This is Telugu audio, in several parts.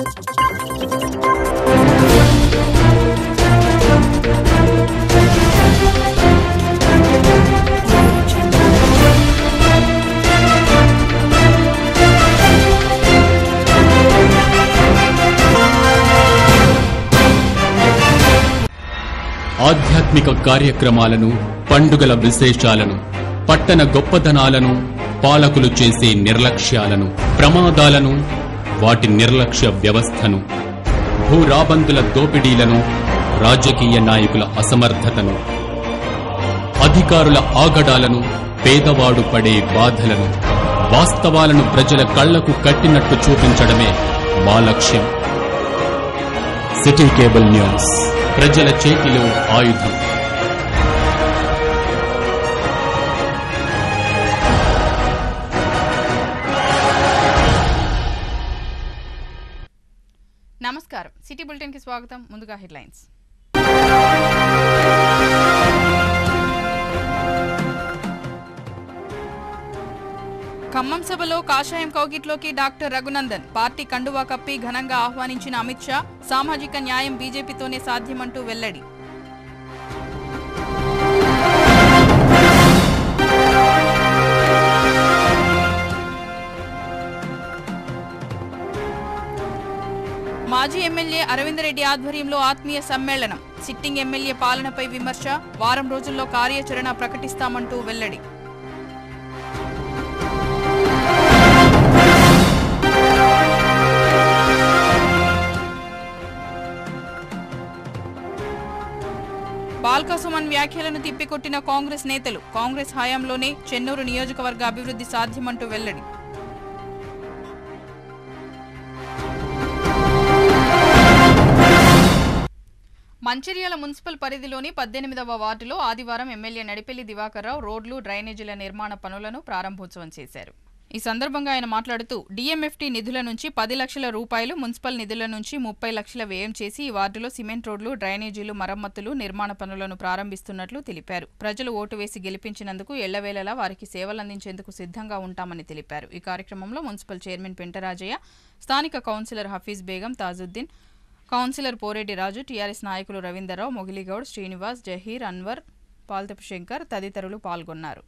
ఆధ్యాత్మిక కార్యక్రమాలను పండుగల విశేషాలను పట్టణ గొప్పదనాలను పాలకులు చేసే నిర్లక్ష్యాలను ప్రమాదాలను వాటి నిర్లక్ష్య వ్యవస్థను భూరాబందుల దోపిడీలను రాజకీయ నాయకుల అసమర్థతను అధికారుల ఆగడాలను పేదవాడు పడే బాధలను వాస్తవాలను ప్రజల కళ్లకు కట్టినట్టు చూపించడమే మా లక్ష్యం సిటీ కేబుల్ న్యూస్ ప్రజల చేతిలో ఆయుధం నమస్కారం సిటీ బులెటిన్ కి స్వాగతం ముందుగా హెడ్లైన్స్ ఖమ్మం సభలో కాషాయం కౌగిట్లోకి డాక్టర్ రఘునందన్ పార్టీ కండువా కప్పి ఘనంగా ఆహ్వానించిన అమిత్ షా సామాజిక న్యాయం బీజేపీతోనే సాధ్యమంటూ వెల్లడి మాజీ ఎమ్మెల్యే అరవింద్ రెడ్డి ఆధ్వర్యంలో ఆత్మీయ సమ్మేళనం సిట్టింగ్ ఎమ్మెల్యే పాలనపై విమర్శ వారం రోజుల్లో కార్యాచరణ ప్రకటిస్తామంటూ వెల్లడి బాల్క సుమన్ వ్యాఖ్యలను తిప్పికొట్టిన కాంగ్రెస్ నేతలు కాంగ్రెస్ హయాంలోనే చెన్నూరు నియోజకవర్గ అభివృద్ధి సాధ్యమంటూ వెల్లడి మంచిర్యాల మున్సిపల్ పరిధిలోని పద్దెనిమిదవ వార్డులో ఆదివారం ఎమ్మెల్యే నడిపెల్లి దివాకర్రావు రోడ్లు డ్రైనేజీల నిర్మాణ పనులను ప్రారంభోత్సవం చేశారు ఈ సందర్భంగా ఆయన మాట్లాడుతూ డిఎంఎఫ్టీ నిధుల నుంచి పది లక్షల రూపాయలు మున్సిపల్ నిధుల నుంచి ముప్పై లక్షల వ్యయం చేసి ఈ వార్డులో సిమెంట్ రోడ్లు డ్రైనేజీలు మరమ్మతులు నిర్మాణ పనులను ప్రారంభిస్తున్నట్లు తెలిపారు ప్రజలు ఓటు వేసి గెలిపించినందుకు ఎళ్లవేళలా వారికి సేవలందించేందుకు సిద్ధంగా ఉంటామని తెలిపారు ఈ కార్యక్రమంలో మున్సిపల్ చైర్మన్ పెంటరాజయ్య స్థానిక councillor Hafeez Begum Tajuddin councillor Poreddy Raju TRS నాయకులు రవీందర్రావు మొగిలిగౌడ్ శ్రీనివాస్ జహీర్ అన్వర్ పాల్తపు శంకర్ తదితరులు పాల్గొన్నారు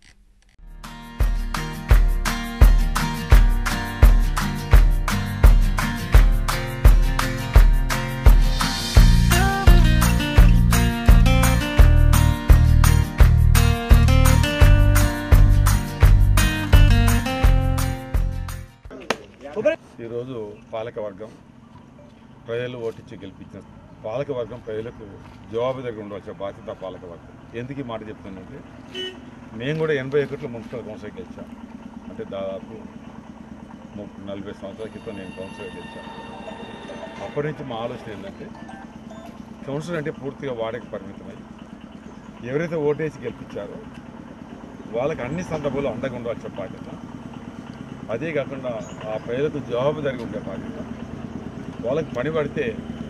ఈరోజు పాలకవర్గం ప్రజలు ఓటించి గెలిపించిన పాలకవర్గం ప్రజలకు జవాబుదారి ఉండవలసిన బాధ్యత పాలకవర్గం ఎందుకు ఈ మాట చెప్తున్నానంటే మేము కూడా ఎనభై ఒకటిలో మున్సిపల్ కౌన్సిల్ గెలిచాం అంటే దాదాపు ముప్పై నలభై సంవత్సరాల క్రితం నేను కౌన్సిలర్ గెలిచాను అప్పటి నుంచి మా ఆలోచన ఏంటంటే కౌన్సిలర్ అంటే పూర్తిగా వాడకి పరిమితమై ఎవరైతే ఓటేసి గెలిపించారో వాళ్ళకి అన్ని సందర్భాల్లో అండగా ఉండవలసిన బాధ్యత అదే కాకుండా ఆ ప్రజలకు జవాబుదారిగా ఉండే బాధ్యత వాళ్ళకి పని పడితే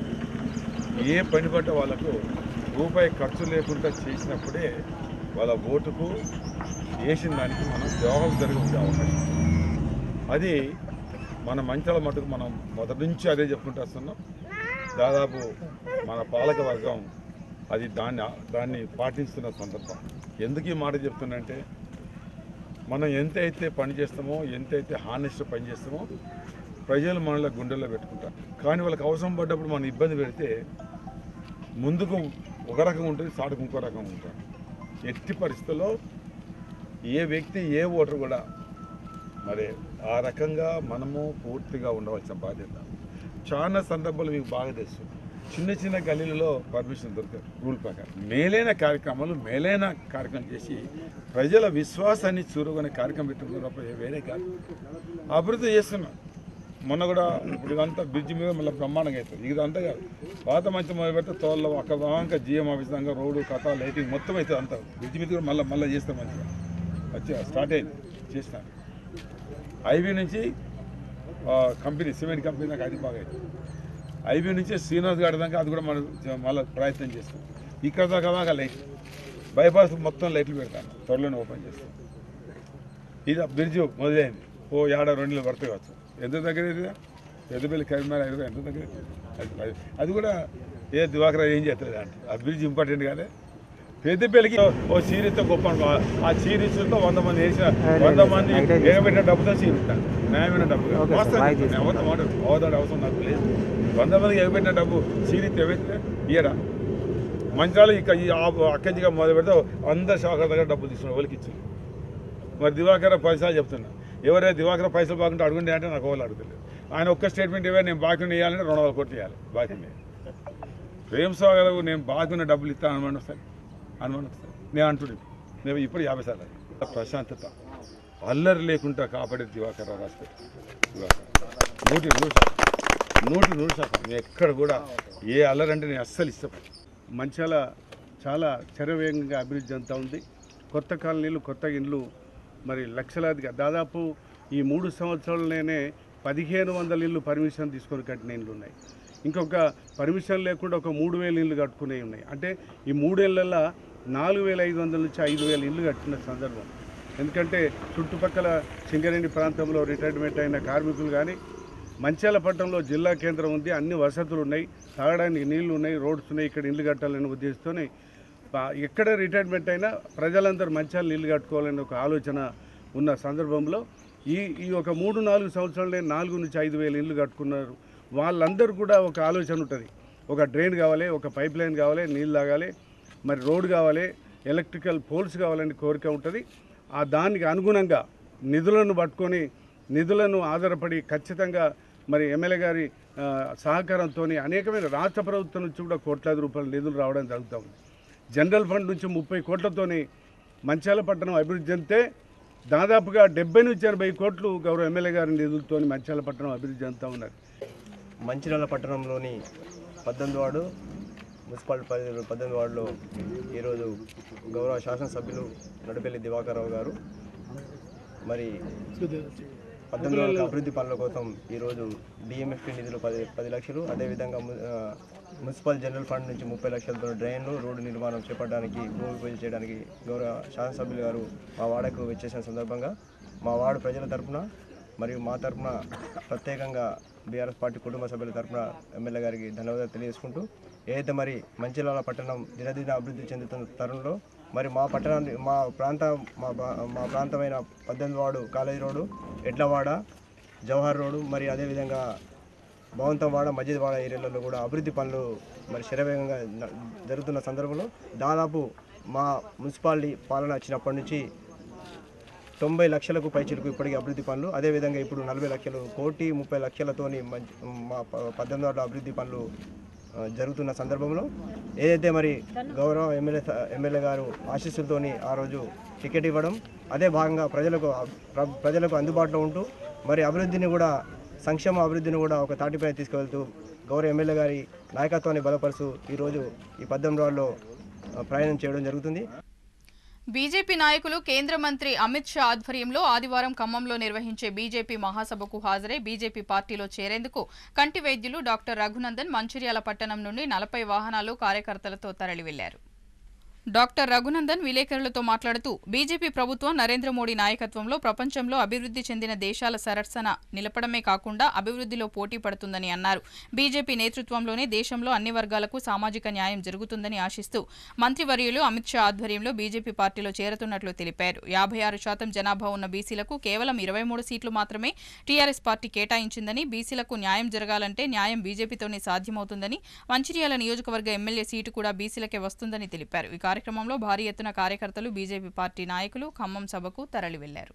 ఏ పని పడ్డ వాళ్ళకు రూపాయి ఖర్చు లేకుండా చేసినప్పుడే వాళ్ళ ఓటుకు వేసిన దానికి మనం జవాబుదారిగా ఉండే అవకాశం ఉంది. అది మన మంచాల మటుకు మనం మొదటి నుంచి అదే చెప్పుకుంటూ వస్తున్నాం దాదాపు మన పాలక వర్గం అది దాన్ని దాన్ని పాటిస్తున్న సందర్భం ఎందుకు ఈ మాట చెప్తున్నంటే మనం ఎంతైతే పని చేస్తామో ఎంతైతే హానెస్ట్ పని చేస్తామో ప్రజలు మనలో గుండెల్లో పెట్టుకుంటారు కానీ వాళ్ళకి అవసరం పడ్డప్పుడు మనం ఇబ్బంది పెడితే ముందుకు ఒక రకం ఉంటుంది సాటుకు ఇంకో రకం ఉంటారు ఎట్టి పరిస్థితుల్లో ఏ వ్యక్తి ఏ ఓటర్ కూడా మరి ఆ రకంగా మనము పూర్తిగా ఉండవలసిన బాధ్యత చాలా సందర్భాలు మీకు బాగా తెలుసు చిన్న చిన్న గల్లీలలో పర్మిషన్ దొరకదు రూల్ ప్రకారం మేలైన కార్యక్రమాలు మేలైన కార్యక్రమం చేసి ప్రజల విశ్వాసాన్ని చూరుకునే కార్యక్రమం పెట్టుకున్న తప్ప వేరే కాదు అభివృద్ధి చేస్తున్నాం మొన్న కూడా ఇప్పుడు ఇదంతా బ్రిడ్జ్ మీద మళ్ళీ బ్రహ్మాండంగా అవుతుంది ఇదంతా కాదు పాత మంచి మొదలు పెడితే తోళ్ళ అక్కడ దాకా జిఎం ఆఫీస్ దాకా రోడ్డు కథ లైటింగ్ మొత్తం అవుతుంది అంతా బ్రిడ్జ్ మీద కూడా మళ్ళీ మళ్ళీ చేస్తాం మంచిగా మంచిగా స్టార్ట్ అయింది చేసినాను ఐవీ నుంచి ఆ, కంపెనీ సిమెంట్ కంపెనీ దాకా అది బాగా అయింది ఐవీ నుంచి శ్రీనివాస్ గారి దాకా అది కూడా మనం మళ్ళీ ప్రయత్నం చేస్తాం ఇక్కడ దాకా దాకా లైట్ బైపాస్ మొత్తం లైట్లు పెడతాను త్వరలోనే ఓపెన్ చేస్తాం ఇది బ్రిడ్జ్ మొదలైంది ఓ ఏడ రెండు నెలలు పడతాయి కావచ్చు ఎంత దగ్గర ఇది పెద్దపల్లి కరీంనగర్ హైదరాబాద్ ఎంత దగ్గర అది అది- అది కూడా ఏ దివాకర్ ఏం చేస్తుంది అంటే అభివృద్ధి ఇంపార్టెంట్ కాదే పెద్దపల్లికి ఓ సీరియస్తో గొప్ప అనుకో ఆ సీరియస్తో వంద మంది వేసిన వంద మంది ఏగబెట్టిన డబ్బుతో సీరిస్తాను న్యాయమైన డబ్బు వాస్తవం అవతం మాట అవతం అవసరం నాకు లేదు వంద మందికి ఎగబెట్టిన డబ్బు సీరియస్ ఎవైతే ఇయ్యరా మంచాలు ఇక ఈ ఆ- అక్కడి నుంచి మొదలు పెడితే అందరు షాకర్ దగ్గర డబ్బులు తీసుకున్నారు వాళ్ళకి ఇచ్చింది మరి దివాకర్ పైసలు చెప్తున్నా ఎవరైతే దివాకర్ పైసలు బాగుంటే అడుగుండే అంటే నాకు వాళ్ళు అడుగుతలేదు ఆయన ఒక్క స్టేట్మెంట్ ఇవ్వాలి నేను బాకీ ఇవ్వాలంటే రెండు వందల కోట్లు ఇవ్వాలి బాకీ ప్రేమ్ సాగర్ నేను బాకీ ఉన్న డబ్బులు ఇస్తాను అనుమానం వస్తాను అనుమానం వస్తాను నేను అంటుడు నేను ఇప్పుడు యాభై సార్లు ప్రశాంతత అల్లరి లేకుండా కాపాడే దివాకర్ రావు రాసి దివాకర్ నూటి నూరు శాతం నూటి నూరు శాతం నేను ఎక్కడ కూడా ఏ అల్లరి అంటే నేను అస్సలు ఇష్టపడి మంచాల చాలా శరవేగంగా అభివృద్ధి చెందుతూ ఉంది కొత్త కాలనీలు కొత్త ఇండ్లు మరి లక్షలాదిగా దాదాపు ఈ మూడు సంవత్సరాలలోనే పదిహేను వందల ఇళ్ళు పర్మిషన్ తీసుకొని కట్టిన ఇండ్లు ఉన్నాయి ఇంకొక పర్మిషన్ లేకుండా ఒక మూడు వేల ఇళ్ళు కట్టుకునే ఉన్నాయి అంటే ఈ మూడేళ్లలో నాలుగు వేల ఐదు వందల నుంచి ఐదు వేల ఇళ్ళు కట్టిన సందర్భం ఎందుకంటే చుట్టుపక్కల సింగరేణి ప్రాంతంలో రిటైర్మెంట్ అయిన కార్మికులు కానీ మంచాల పట్టణంలో జిల్లా కేంద్రం ఉంది అన్ని వసతులు ఉన్నాయి తాగడానికి నీళ్లు ఉన్నాయి రోడ్స్ ఉన్నాయి ఇక్కడ ఇల్లు కట్టాలనే ఉద్దేశంతోనే పా- ఎక్కడ రిటైర్మెంట్ అయినా ప్రజలందరూ మంచాలు నీళ్లు కట్టుకోవాలనే ఒక ఆలోచన ఉన్న సందర్భంలో ఈ ఈ ఒక మూడు నాలుగు సంవత్సరాలనే నాలుగు నుంచి ఐదు వేల ఇల్లు కట్టుకున్నారు వాళ్ళందరూ కూడా ఒక ఆలోచన ఉంటుంది ఒక డ్రైన్ కావాలి ఒక పైప్ లైన్ కావాలి నీళ్ళు తాగాలి మరి రోడ్ కావాలి ఎలక్ట్రికల్ పోల్స్ కావాలని కోరిక ఉంటుంది ఆ దానికి అనుగుణంగా నిధులను పట్టుకొని నిధులను ఆధారపడి ఖచ్చితంగా మరి ఎమ్మెల్యే గారి ఆ, సహకారంతో అనేకమైన రాష్ట్ర ప్రభుత్వం నుంచి కూడా కోట్లాది రూపాయల నిధులు రావడం జరుగుతూ ఉంది జనరల్ ఫండ్ నుంచి ముప్పై కోట్లతోని మంచాల పట్టణం అభివృద్ధి చెందితే దాదాపుగా డెబ్బై నుంచి ఎనభై కోట్లు గౌరవ ఎమ్మెల్యే గారి నిధులతో మంచాల పట్టణం అభివృద్ధి చెందుతూ ఉన్నది మంచిర్యాల పట్టణంలోని పద్దెనిమిది వార్డు మున్సిపాలిటీ పరిధిలో పద్దెనిమిది వార్డులో ఈరోజు గౌరవ శాసనసభ్యులు నడిపెల్లి దివాకర్రావు గారు మరి పద్దెనిమిది వార్డుల అభివృద్ధి పనుల కోసం ఈరోజు డిఎంఎఫ్టీ నిధులు పది పది లక్షలు అదేవిధంగా ము- ఆ, మున్సిపల్ జనరల్ ఫండ్ నుంచి ముప్పై లక్షలతో డ్రైన్లు రోడ్డు నిర్మాణం చేపట్టడానికి భూమి పూజ చేయడానికి గౌరవ శాసనసభ్యులు గారు మా వాడకు వచ్చేసిన సందర్భంగా మా వార్డు ప్రజల తరపున మరియు మా తరపున ప్రత్యేకంగా బీఆర్ఎస్ పార్టీ కుటుంబ సభ్యుల తరపున ఎమ్మెల్యే గారికి ధన్యవాదాలు తెలియజేసుకుంటూ ఏదైతే మరి మంచిర్యాల పట్టణం దినదిన అభివృద్ధి చెందుతున్న తరుణంలో మరి మా పట్టణాన్ని మా ప్రాంత మా ప్రా- మా ప్రాంతమైన పద్దెనిమిది ward college road Edlavada Jawahar road మరి అదేవిధంగా భవంతంవాడ మస్జిద్వాడ ఏరియాలలో కూడా అభివృద్ధి పనులు మరి శరవేగంగా న- జరుగుతున్న సందర్భంలో దాదాపు మా మున్సిపాలిటీ పాలన వచ్చినప్పటి నుంచి తొంభై లక్షలకు పైచిలకు ఇప్పటికీ అభివృద్ధి పనులు అదేవిధంగా ఇప్పుడు నలభై లక్షలు కోటి ముప్పై లక్షలతోని మంచి- మా ప- పద్దెనిమిది వార్డుల అభివృద్ధి పనులు ఆ, జరుగుతున్న సందర్భంలో ఏదైతే మరి గౌరవ ఎమ్మెల్యే స- ఎమ్మెల్యే గారు ఆశీస్సులతోని ఆ రోజు టికెట్ ఇవ్వడం అదే భాగంగా ప్రజలకు ప్ర- ప్రజలకు అందుబాటులో ఉంటూ మరి అభివృద్ధిని కూడా సంక్షేమ అభివృద్ధిని కూడా ఒక తాటిపై తీసుకువెళ్తూ గౌరవ ఎమ్మెల్యే గారి నాయకత్వాన్ని బలపరుస్తూ ఈరోజు ఈ పద్దెనిమిది వార్డులో ఆ, ప్రయాణం చేయడం జరుగుతుంది బీజేపీ నాయకులు కేంద్ర మంత్రి అమిత్ షా ఆధ్వర్యంలో ఆదివారం ఖమ్మంలో నిర్వహించే బీజేపీ మహాసభకు హాజరై బీజేపీ పార్టీలో చేరేందుకు కంటి వైద్యులు డాక్టర్ రఘునందన్ మంచిర్యాల పట్టణం నుండి నలభై వాహనాలు కార్యకర్తలతో తరలి వెళ్లారు డాక్టర్ రఘునందన్ విలేకరులతో మాట్లాడుతూ బీజేపీ ప్రభుత్వం నరేంద్ర మోడీ నాయకత్వంలో ప్రపంచంలో అభివృద్ధి చెందిన దేశాల సరసన నిలపడమే కాకుండా అభివృద్ధిలో పోటీ పడుతుందని అన్నారు బీజేపీ నేతృత్వంలోనే దేశంలో అన్ని వర్గాలకు సామాజిక న్యాయం జరుగుతుందని ఆశిస్తూ మంత్రివర్యులు అమిత్ షా ఆధ్వర్యంలో బీజేపీ పార్టీలో చేరుతున్నట్లు తెలిపారు యాభై ఆరు శాతం జనాభా ఉన్న బీసీలకు కేవలం ఇరవై మూడు సీట్లు మాత్రమే టీఆర్ఎస్ పార్టీ కేటాయించిందని బీసీలకు న్యాయం జరగాలంటే న్యాయం బీజేపీతోనే సాధ్యమవుతుందని మంచిర్యాల నియోజకవర్గ ఎమ్మెల్యే సీటు కూడా బీసీలకే వస్తుందని తెలిపారు ఈ కార్యక్రమంలో భారీ ఎత్తున కార్యకర్తలు బీజేపీ పార్టీ నాయకులు ఖమ్మం సభకు తరలి వెళ్లారు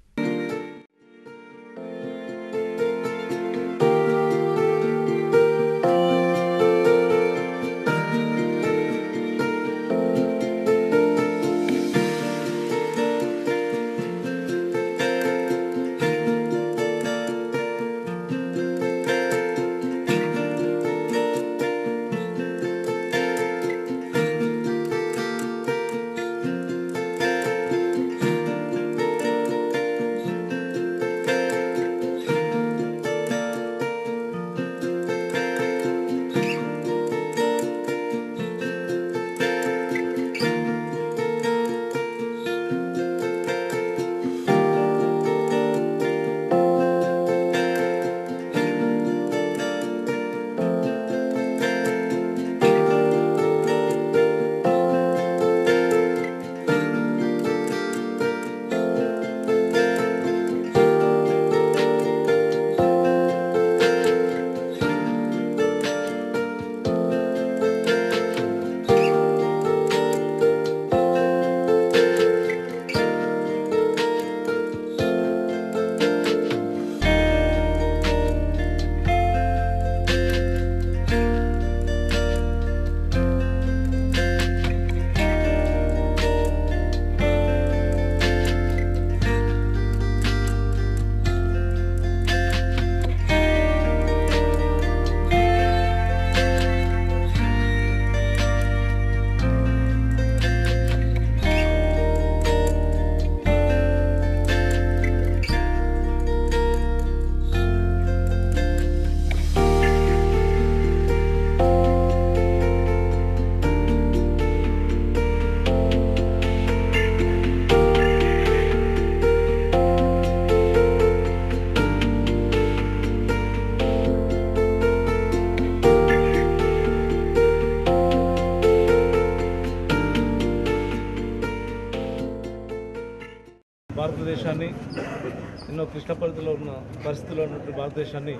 భారతదేశాన్ని ఎన్నో క్లిష్ట పరిస్థితుల్లో ఉన్న పరిస్థితుల్లో ఉన్నటువంటి భారతదేశాన్ని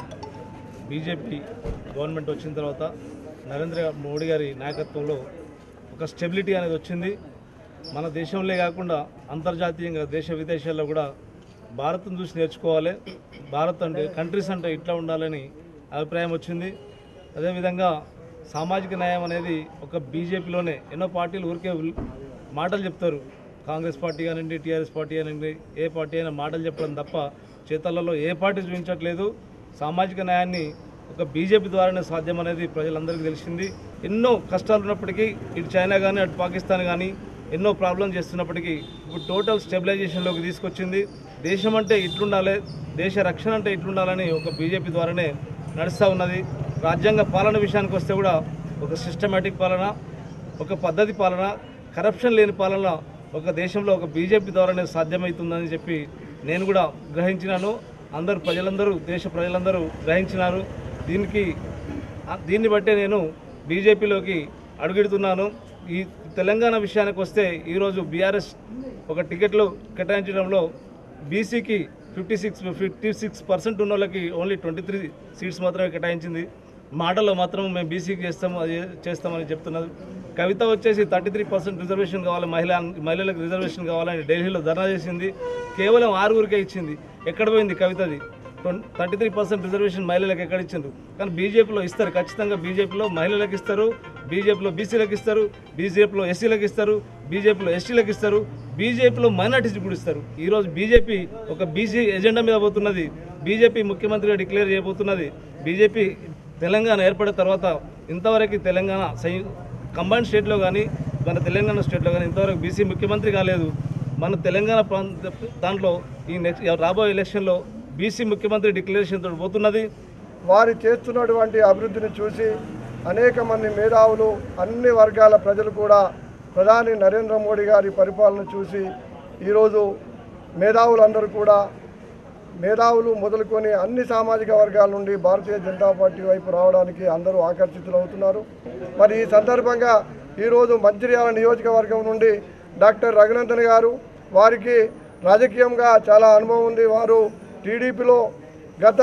బీజేపీ గవర్నమెంట్ వచ్చిన తర్వాత నరేంద్ర మోడీ గారి నాయకత్వంలో ఒక స్టెబిలిటీ అనేది వచ్చింది మన దేశంలో కాకుండా అంతర్జాతీయంగా దేశ విదేశాల్లో కూడా భారత్ను చూసి నేర్చుకోవాలి భారత్ అంటే కంట్రీస్ అంటే ఇట్లా ఉండాలని అభిప్రాయం వచ్చింది అదేవిధంగా సామాజిక న్యాయం అనేది ఒక బీజేపీలోనే ఎన్నో పార్టీలు ఊరికే ఉల్- మాటలు చెప్తారు కాంగ్రెస్ పార్టీ కానివ్వండి టీఆర్ఎస్ పార్టీ కానివ్వండి ఏ పార్టీ అయినా మాటలు చెప్పడం తప్ప చేతలలో ఏ పార్టీ చూపించట్లేదు సామాజిక న్యాయాన్ని ఒక బీజేపీ ద్వారానే సాధ్యం అనేది ప్రజలందరికీ తెలిసింది ఎన్నో కష్టాలు ఉన్నప్పటికీ ఇటు చైనా కానీ అటు పాకిస్తాన్ కానీ ఎన్నో ప్రాబ్లమ్స్ చేస్తున్నప్పటికీ ఇప్పుడు టోటల్ స్టెబిలైజేషన్లోకి తీసుకొచ్చింది దేశం అంటే ఇట్లుండాలి దేశ రక్షణ అంటే ఇట్లుండాలని ఒక బీజేపీ ద్వారానే నడుస్తూ ఉన్నది రాజ్యాంగ పాలన విషయానికి వస్తే కూడా ఒక సిస్టమేటిక్ పాలన ఒక పద్ధతి పాలన కరప్షన్ లేని పాలన ఒక దేశంలో ఒక బీజేపీ ద్వారానే సాధ్యమవుతుందని చెప్పి నేను కూడా గ్రహించినాను అందరూ ప్రజలందరూ దేశ ప్రజలందరూ గ్రహించినారు దీనికి ఆ- దీన్ని బట్టే నేను బీజేపీలోకి అడుగెడుతున్నాను ఈ తెలంగాణ విషయానికి వస్తే ఈరోజు బీఆర్ఎస్ ఒక టికెట్లు కేటాయించడంలో బీసీకి fifty six fifty six percent ఉన్న వాళ్ళకి ఓన్లీ ట్వంటీ త్రీ సీట్స్ మాత్రమే కేటాయించింది మాటల్లో మాత్రం మేము బీసీకి చేస్తాము అది చేస్తామని చెప్తున్నది కవిత వచ్చేసి థర్టీ త్రీ పర్సెంట్ రిజర్వేషన్ కావాలి మహిళ మహిళలకు రిజర్వేషన్ కావాలని ఢిల్లీలో ధర్నా చేసింది కేవలం ఆరుగురికే ఇచ్చింది ఎక్కడ పోయింది కవితది థర్టీ త్రీ పర్సెంట్ రిజర్వేషన్ మహిళలకు ఎక్కడ ఇచ్చిండ్రు కానీ బీజేపీలో ఇస్తారు ఖచ్చితంగా బీజేపీలో మహిళలకు ఇస్తారు బీజేపీలో బీసీలకు ఇస్తారు బీజేపీలో ఎస్సీలకు ఇస్తారు బీజేపీలో ఎస్టీలకు ఇస్తారు బీజేపీలో మైనార్టీస్ కూడా ఇస్తారు ఈరోజు బీజేపీ ఒక బీసీ ఎజెండా మీద పోతున్నది బీజేపీ ముఖ్యమంత్రిగా డిక్లేర్ చేయబోతున్నది బీజేపీ తెలంగాణ ఏర్పడిన తర్వాత ఇంతవరకు తెలంగాణ సై కంబైన్ స్టేట్లో కానీ మన తెలంగాణ స్టేట్లో కానీ ఇంతవరకు బీసీ ముఖ్యమంత్రి కాలేదు మన తెలంగాణ ప్రాంత దాంట్లో ఈ నెక్స్ట్ రాబోయే ఎలక్షన్లో బీసీ ముఖ్యమంత్రి డిక్లరేషన్ తోటి పోతున్నది వారు చేస్తున్నటువంటి అభివృద్ధిని చూసి అనేక మంది మేధావులు అన్ని వర్గాల ప్రజలు కూడా ప్రధాని నరేంద్ర మోడీ గారి పరిపాలన చూసి ఈరోజు మేధావులందరూ కూడా మేధావులు మొదలుకొని అన్ని సామాజిక వర్గాల నుండి భారతీయ జనతా పార్టీ వైపు రావడానికి అందరూ ఆకర్షితులవుతున్నారు మరి ఈ సందర్భంగా ఈరోజు మంచిర్యాల నియోజకవర్గం నుండి డాక్టర్ రఘునందన్ గారు వారికి రాజకీయంగా చాలా అనుభవం ఉంది వారు టీడీపీలో గత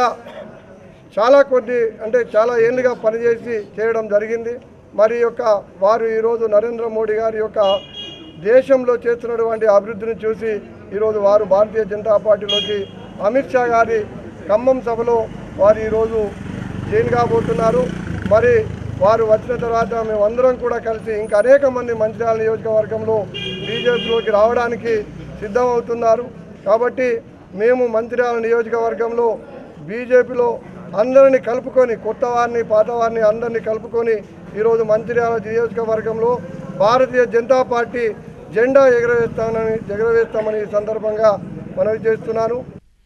చాలా కొద్ది అంటే చాలా ఏళ్ళుగా పనిచేసి చేయడం జరిగింది మరి యొక్క వారు ఈరోజు నరేంద్ర మోడీ గారి యొక్క దేశంలో చేస్తున్నటువంటి అభివృద్ధిని చూసి ఈరోజు వారు భారతీయ జనతా పార్టీలోకి అమిత్ షా గారి ఖమ్మం సభలో వారు ఈరోజు జైన్ కాబోతున్నారు మరి వారు వచ్చిన తర్వాత మేమందరం కూడా కలిసి ఇంకా అనేక మంది మంచిర్యాల నియోజకవర్గంలో బీజేపీలోకి రావడానికి సిద్ధమవుతున్నారు కాబట్టి మేము మంచిర్యాల నియోజకవర్గంలో బీజేపీలో అందరిని కలుపుకొని కొత్త వారిని పాత వారిని అందరినీ కలుపుకొని ఈరోజు మంచిర్యాల నియోజకవర్గంలో భారతీయ జనతా పార్టీ జెండా ఎగరవేస్తామని ఎగరవేస్తామని ఈ సందర్భంగా మనవి చేస్తున్నాను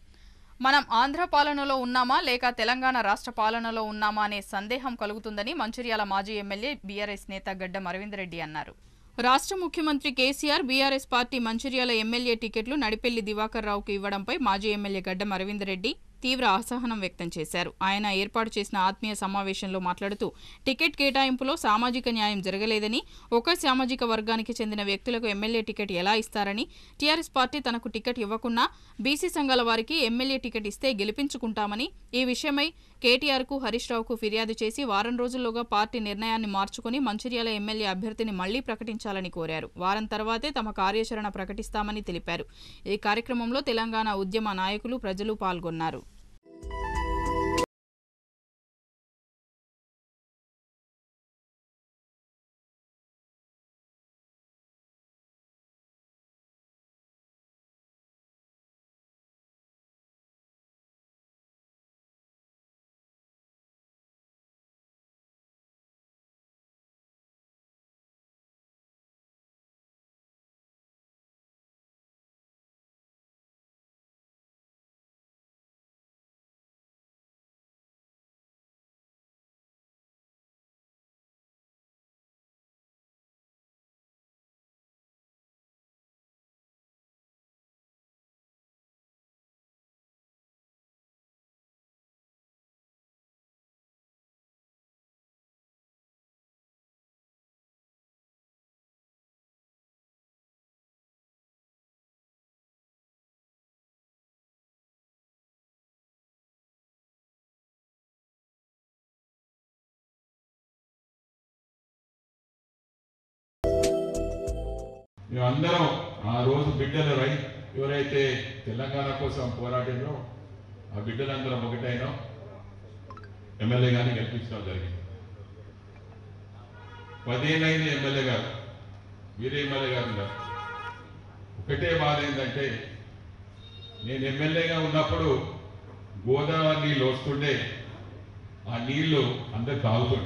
మనం ఆంధ్ర పాలనలో ఉన్నామా లేక తెలంగాణ రాష్ట్ర పాలనలో ఉన్నామా అనే సందేహం కలుగుతుందని మంచిర్యాల మాజీ ఎమ్మెల్యే బీఆర్ఎస్ నేత గడ్డం అరవింద్ రెడ్డి అన్నారు రాష్ట్ర ముఖ్యమంత్రి KCR BRS party Mancherial MLA టికెట్లు నడిపెల్లి దివాకర్ రావుకు ఇవ్వడంపై మాజీ ఎమ్మెల్యే గడ్డం అరవింద్ రెడ్డి తీవ్ర అసహనం వ్యక్తం చేశారు ఆయన ఏర్పాటు చేసిన ఆత్మీయ సమావేశంలో మాట్లాడుతూ టికెట్ కేటాయింపులో సామాజిక న్యాయం జరగలేదని ఒక సామాజిక వర్గానికి చెందిన వ్యక్తులకు ఎమ్మెల్యే టికెట్ ఎలా ఇస్తారని టీఆర్ఎస్ పార్టీ తనకు టికెట్ ఇవ్వకున్నా బీసీ సంఘాల వారికి ఎమ్మెల్యే టికెట్ ఇస్తే గెలిపించుకుంటామని ఈ విషయమై కేటీఆర్కు హరీష్ రావుకు ఫిర్యాదు చేసి వారం రోజుల్లోగా పార్టీ నిర్ణయాన్ని మార్చుకుని మంచిర్యాల ఎమ్మెల్యే అభ్యర్థిని మళ్లీ ప్రకటించాలని కోరారు వారం తర్వాతే తమ కార్యాచరణ ప్రకటిస్తామని తెలిపారు ఈ కార్యక్రమంలో తెలంగాణ ఉద్యమ నాయకులు ప్రజలు పాల్గొన్నారు మేమందరం ఆ రోజు బిడ్డలు రై ఎవరైతే తెలంగాణ కోసం పోరాడినో ఆ బిడ్డలందరం ఒకటైనా ఎమ్మెల్యే గారిని గెలిపించడం జరిగింది పదేళ్ళైంది ఎమ్మెల్యే గారు వీరే ఎమ్మెల్యే గారు ఉన్నారు ఒకటే బాధ ఏంటంటే నేను ఎమ్మెల్యేగా ఉన్నప్పుడు గోదావరి నీళ్ళు వస్తుండే ఆ నీళ్లు అందరు తాగుతుండే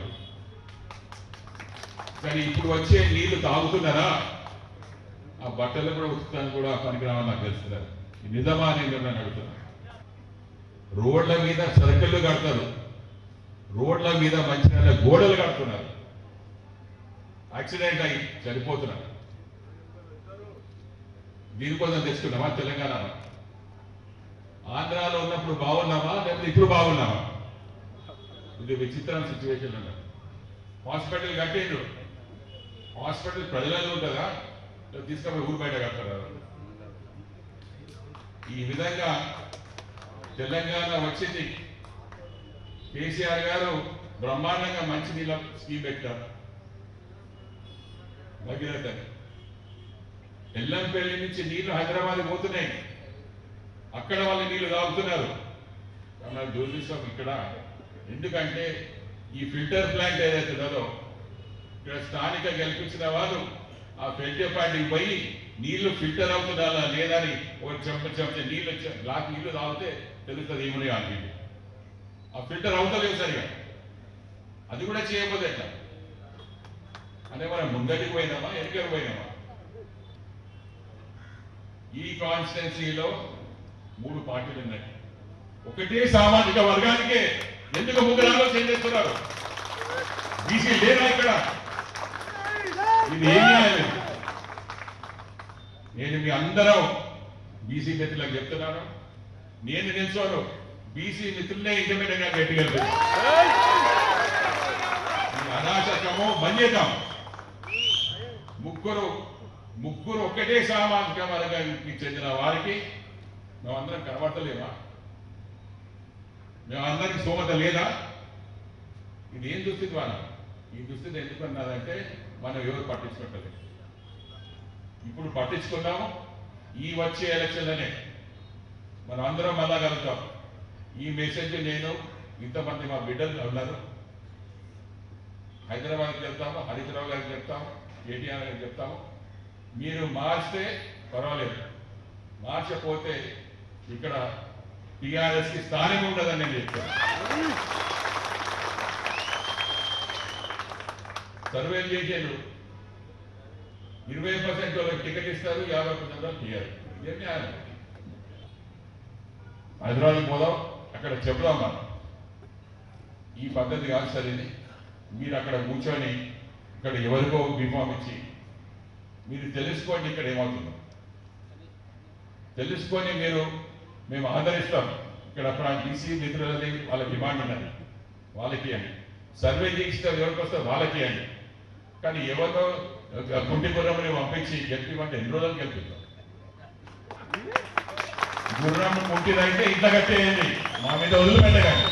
కానీ ఇప్పుడు వచ్చే నీళ్లు తాగుతున్నారా ఆ బట్టలు కూడా ఉతుకుతాను కూడా పనికిరావని నాకు తెలుస్తున్నారు నిజమా అని నేను నన్ను అడుగుతున్నాను రోడ్ల మీద సర్కిళ్ళు కడతారు రోడ్ల మీద మంచి గోడలు కడుతున్నారు యాక్సిడెంట్ అయి చనిపోతున్నారు దీనికోసం తెచ్చుకున్నామా తెలంగాణ ఆంధ్రాలో ఉన్నప్పుడు బాగున్నామా లేకపోతే ఇప్పుడు బాగున్నామా ఇది విచిత్రమైన సిచ్యువేషన్ ఉన్నారు హాస్పిటల్ కట్టిండ్రు హాస్పిటల్ ప్రజలలో ఉంటుందా లేదా తీసుకపోయి ఊరు బయట కడతారా ఈ విధంగా తెలంగాణ వచ్చింది కేసీఆర్ గారు బ్రహ్మాండంగా మంచి నీళ్ళ స్కీమ్ పెట్టారు భగీరథ ఎల్లంపల్లి నుంచి నీళ్లు హైదరాబాద్ పోతున్నాయి అక్కడ వాళ్ళు నీళ్లు తాగుతున్నారు మన దురదృష్టం ఇక్కడ ఎందుకంటే ఈ ఫిల్టర్ ప్లాంట్ ఏదైతే ఉన్నదో ఇక్కడ స్థానిక గెలిపించిన వాళ్ళు ఆ ఫిల్టర్ ప్లాంట్కి పోయి నీళ్లు ఫిల్టర్ అవుతున్నారా లేదని ఒక చెంప చెంప నీళ్ళు చె- గ్లాస్ నీళ్లు తాగితే తెలుస్తుంది ఏమని అని ఆ ఫిల్టర్ అవుతలేవు సరిగా అది కూడా చేయకపోతే ఎట్లా అంటే మనం ముందటికి పోయినామా వెనుకకి పోయినామా ఈ కాన్స్టిట్యున్సీలో మూడు పార్టీలు ఉన్నాయి ఒకటే సామాజిక వర్గానికే ఎందుకు ముగ్గురు ఆలోచన చేస్తున్నారు బీసీ లేరా ఇక్కడ ఇది ఏం న్యాయం ఇది? నేను మీ అందరం బీసీ మిత్రులకు చెప్తున్నాను నేను నిల్చోను బీసీ మిత్రులనే ఇంటర్మీడియట్ గా గట్టిగలుగుతాను ఈ అనాశకము బంద్ చేద్దాం ముగ్గురు ముగ్గురు ఒక్కటే సామాజిక వర్గానికి చెందిన వారికి మేమందరం కనబడతలేమా మేమందరికి స్తోమత లేదా ఇది ఏం దుస్థితి వాళ్ళ ఈ దుస్థితి ఎందుకు అన్నదంటే మనం ఎవరు పట్టించుకోవట్లేదు ఇప్పుడు పట్టించుకున్నాము ఈ వచ్చే ఎలక్షన్లనే మనం అందరం మళ్ళా కలుగుతాం ఈ మెసేజ్ నేను ఇంతమంది మా బిడ్డలు ఉన్నారు హైదరాబాద్కి వెళ్తాము హరీశ్రావు గారికి చెప్తాము కేటీఆర్ గారికి చెప్తాము మీరు మార్చితే పర్వాలేదు మార్చకపోతే ఇక్కడ టిఆర్ఎస్ కి స్థానం ఉండదని నేను చెప్తాను సర్వేలు చేశారు ఇరవై పర్సెంట్ వాళ్ళకి టికెట్ ఇస్తారు యాభై పర్సెంట్ వాళ్ళకి ఇయ్యారు ఇదేం న్యాయం హైదరాబాద్ పోదాం అక్కడ చెప్దాం మనం ఈ పద్ధతి కాదు సరేది మీరు అక్కడ కూర్చొని ఇక్కడ ఎవరికో బిఫామ్ ఇచ్చి మీరు తెలుసుకోండి ఇక్కడ ఏమవుతుందో తెలుసుకొని మీరు మేము ఆదరిస్తాం ఇక్కడ అక్కడ బీసీ మిత్రులది వాళ్ళ డిమాండ్ ఉన్నది వాళ్ళకి అని సర్వే చేయిస్తారు ఎవరికి వస్తే వాళ్ళకి అని కానీ ఎవరితో కుంటి గుర్రంని పంపించి గెలిపిమంటే ఎన్ని రోజులు గెలిపిస్తాం గుర్రం కుంటిదైతే ఇంత కట్టేయండి మా మీద వదిలిపెట్టకండి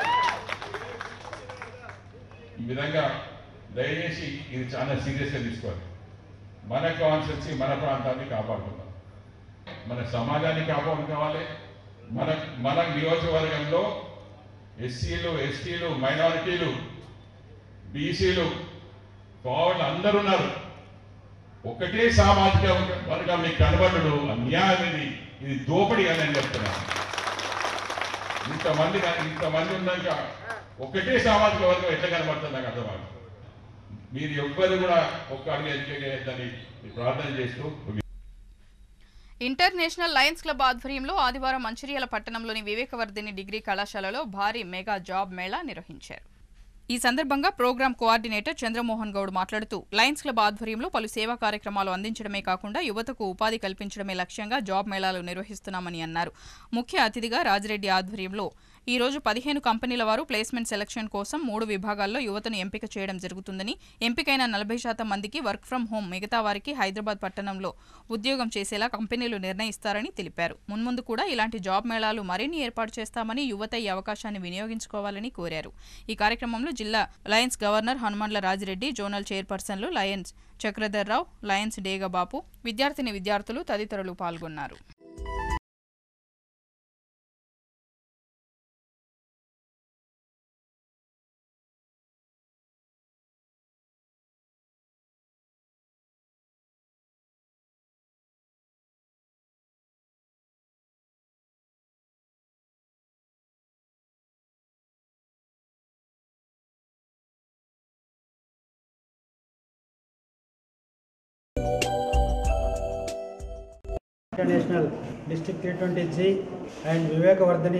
ఈ విధంగా దయచేసి ఇది చాలా సీరియస్గా తీసుకోవాలి మన కాన్స్టెన్సీ మన ప్రాంతాన్ని కాపాడుకుందాం మన సమాజాన్ని కాపాడుకోవాలి మన మన నియోజకవర్గంలో ఎస్సీలు ఎస్టీలు మైనారిటీలు బీసీలు కోళ్ళు అందరూ ఉన్నారు ఒకటే సామాజిక వర్గం మీకు కనబడడు అన్యాయం ఇది ఇది దోపిడీ అని నేను చెప్తున్నాను ఇంతమంది కానీ ఇంతమంది ఉన్నాక ఒకటే సామాజిక వర్గం ఎట్లా కనబడుతుంది నాకు అర్థం కాదు. మీరు ఎవ్వరు కూడా ఒక్క అడిగి ఎదుగుతుందని ప్రార్థన చేస్తూ ఇంటర్నేషనల్ లయన్స్ క్లబ్ ఆధ్వర్యంలో ఆదివారం మంచిర్యాల పట్టణంలోని వివేకవర్ధిని డిగ్రీ కళాశాలలో భారీ మెగా జాబ్ మేళా నిర్వహించారు ఈ సందర్భంగా ప్రోగ్రాం కోఆర్డినేటర్ చంద్రమోహన్ గౌడ్ మాట్లాడుతూ లయన్స్ క్లబ్ ఆధ్వర్యంలో పలు సేవా కార్యక్రమాలు అందించడమే కాకుండా యువతకు ఉపాధి కల్పించడమే లక్ష్యంగా జాబ్ మేళాలు నిర్వహిస్తున్నామని అన్నారు ముఖ్య అతిథిగా రాజిరెడ్డి ఆధ్వర్యంలో ఈ రోజు పదిహేను కంపెనీల వారు ప్లేస్మెంట్ సెలక్షన్ కోసం మూడు విభాగాల్లో యువతను ఎంపిక చేయడం జరుగుతుందని ఎంపికైన నలభై శాతం మందికి వర్క్ ఫ్రం హోం మిగతా వారికి హైదరాబాద్ పట్టణంలో ఉద్యోగం చేసేలా కంపెనీలు నిర్ణయిస్తారని తెలిపారు మున్ముందు కూడా ఇలాంటి జాబ్ మేళాలు మరిన్ని ఏర్పాటు చేస్తామని యువత ఈ అవకాశాన్ని వినియోగించుకోవాలని కోరారు ఈ కార్యక్రమంలో జిల్లా Lions governor Hanumandla Rajireddy zonal చైర్పర్సన్లు లయన్స్ చక్రధర్రావు లయన్స్ డేగబాపు విద్యార్థిని విద్యార్థులు తదితరులు పాల్గొన్నారు international district three twenty G and Vivekavardhini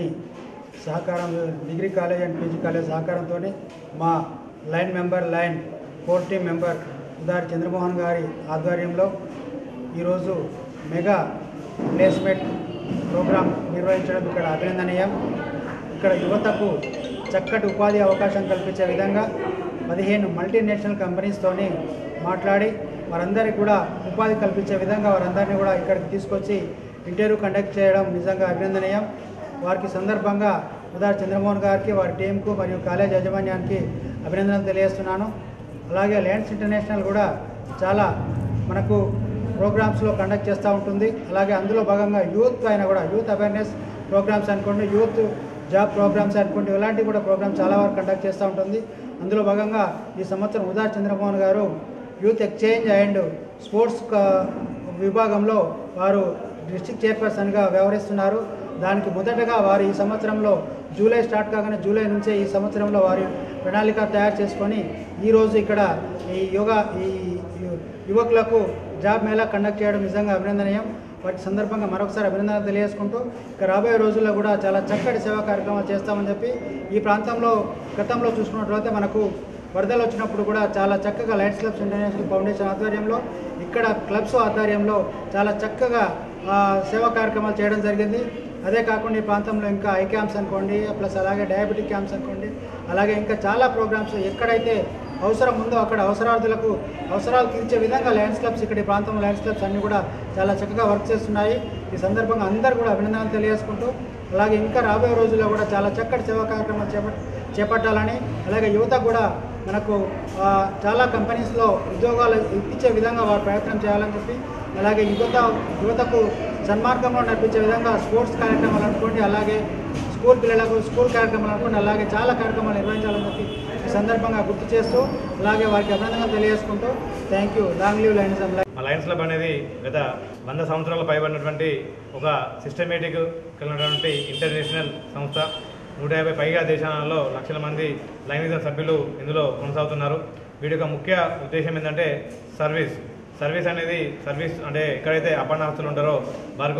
సహకారం degree college and PG college సహకారంతో మా lion member lion core team member Udari Chandramohan garu ఆధ్వర్యంలో ఈరోజు మెగా ప్లేస్మెంట్ ప్రోగ్రాం నిర్వహించడం ఇక్కడ అభినందనీయం ఇక్కడ యువతకు చక్కటి ఉపాధి అవకాశం కల్పించే విధంగా పదిహేను మల్టీనేషనల్ కంపెనీస్తోని మాట్లాడి వారందరికీ కూడా ఉపాధి కల్పించే విధంగా వారందరినీ కూడా ఇక్కడికి తీసుకొచ్చి ఇంటర్వ్యూ కండక్ట్ చేయడం నిజంగా అభినందనీయం వారికి సందర్భంగా ఉదార్ చంద్రమోహన్ గారికి వారి టీంకు మరియు కాలేజ్ యాజమాన్యానికి అభినందనలు తెలియజేస్తున్నాను అలాగే ల్యాండ్స్ ఇంటర్నేషనల్ కూడా చాలా మనకు ప్రోగ్రామ్స్లో కండక్ట్ చేస్తూ ఉంటుంది అలాగే అందులో భాగంగా యూత్ పైన కూడా యూత్ అవేర్నెస్ ప్రోగ్రామ్స్ అనుకోండి యూత్ జాబ్ ప్రోగ్రామ్స్ అనుకోండి ఇలాంటివి కూడా ప్రోగ్రామ్స్ చాలా వరకు కండక్ట్ చేస్తూ ఉంటుంది అందులో భాగంగా ఈ సంవత్సరం ఉదార్ చంద్రమోహన్ గారు యూత్ ఎక్స్చేంజ్ అండ్ స్పోర్ట్స్ క- విభాగంలో వారు డిస్ట్రిక్ట్ చైర్పర్సన్గా వ్యవహరిస్తున్నారు దానికి మొదటగా వారు ఈ సంవత్సరంలో జూలై స్టార్ట్ కాగానే జూలై నుంచే ఈ సంవత్సరంలో వారి ప్రణాళిక తయారు చేసుకొని ఈరోజు ఇక్కడ ఈ యోగా ఈ యు- యువకులకు జాబ్ మేళా కండక్ట్ చేయడం నిజంగా అభినందనీయం వాటి సందర్భంగా మరొకసారి అభినందనలు తెలియజేసుకుంటూ ఇక రాబోయే రోజుల్లో కూడా చాలా చక్కటి సేవా కార్యక్రమాలు చేస్తామని చెప్పి ఈ ప్రాంతంలో గతంలో చూసుకున్నట్లయితే మనకు వరదలు వచ్చినప్పుడు కూడా చాలా చక్కగా లైట్స్ క్లబ్స్ ఇంటర్నేషనల్ ఫౌండేషన్ ఆధ్వర్యంలో ఇక్కడ క్లబ్స్ ఆధ్వర్యంలో చాలా చక్కగా ఆ, సేవా కార్యక్రమాలు చేయడం జరిగింది అదే కాకుండా ఈ ప్రాంతంలో ఇంకా ఐ క్యాంప్స్ అనుకోండి ప్లస్ అలాగే డయాబెటిక్ క్యాంప్స్ అనుకోండి అలాగే ఇంకా చాలా ప్రోగ్రామ్స్ ఎక్కడైతే అవసరం ఉందో అక్కడ అవసరార్థులకు అవసరాలు తీర్చే విధంగా లయన్స్ క్లబ్స్ ఇక్కడ ఈ ప్రాంతంలో లయన్స్ క్లబ్స్ అన్నీ కూడా చాలా చక్కగా వర్క్ చేస్తున్నాయి ఈ సందర్భంగా అందరూ కూడా అభినందనలు తెలియజేసుకుంటూ అలాగే ఇంకా రాబోయే రోజుల్లో కూడా చాలా చక్కటి సేవా కార్యక్రమాలు చేపట్ చేపట్టాలని అలాగే యువత కూడా మనకు ఆ, చాలా కంపెనీస్లో ఉద్యోగాలు ఇప్పించే విధంగా వారు ప్రయత్నం చేయాలని చెప్పి అలాగే యువత యువతకు సన్మార్గంలో నడిపించే విధంగా స్పోర్ట్స్ కార్యక్రమాలు అనుకోండి అలాగే స్కూల్ పిల్లలకు స్కూల్ కార్యక్రమాలు అనుకోండి అలాగే చాలా కార్యక్రమాలు నిర్వహించాలని చెప్పి ఈ సందర్భంగా గుర్తు చేస్తూ అలాగే వారికి అభినందనలు తెలియజేసుకుంటూ thank you long live Lions మా లయన్స్ క్లబ్ అనేది గత వంద సంవత్సరాల పైబడినటువంటి ఒక సిస్టమేటిక్ కలిగినటువంటి ఇంటర్నేషనల్ సంస్థ నూట యాభై పైగా దేశాలలో లక్షల మంది లైంగిక సభ్యులు ఇందులో కొనసాగుతున్నారు వీటి యొక్క ముఖ్య ఉద్దేశం ఏంటంటే సర్వీస్ సర్వీస్ అనేది సర్వీస్ అంటే ఎక్కడైతే అపన్నాస్తులు ఉంటారో వారికి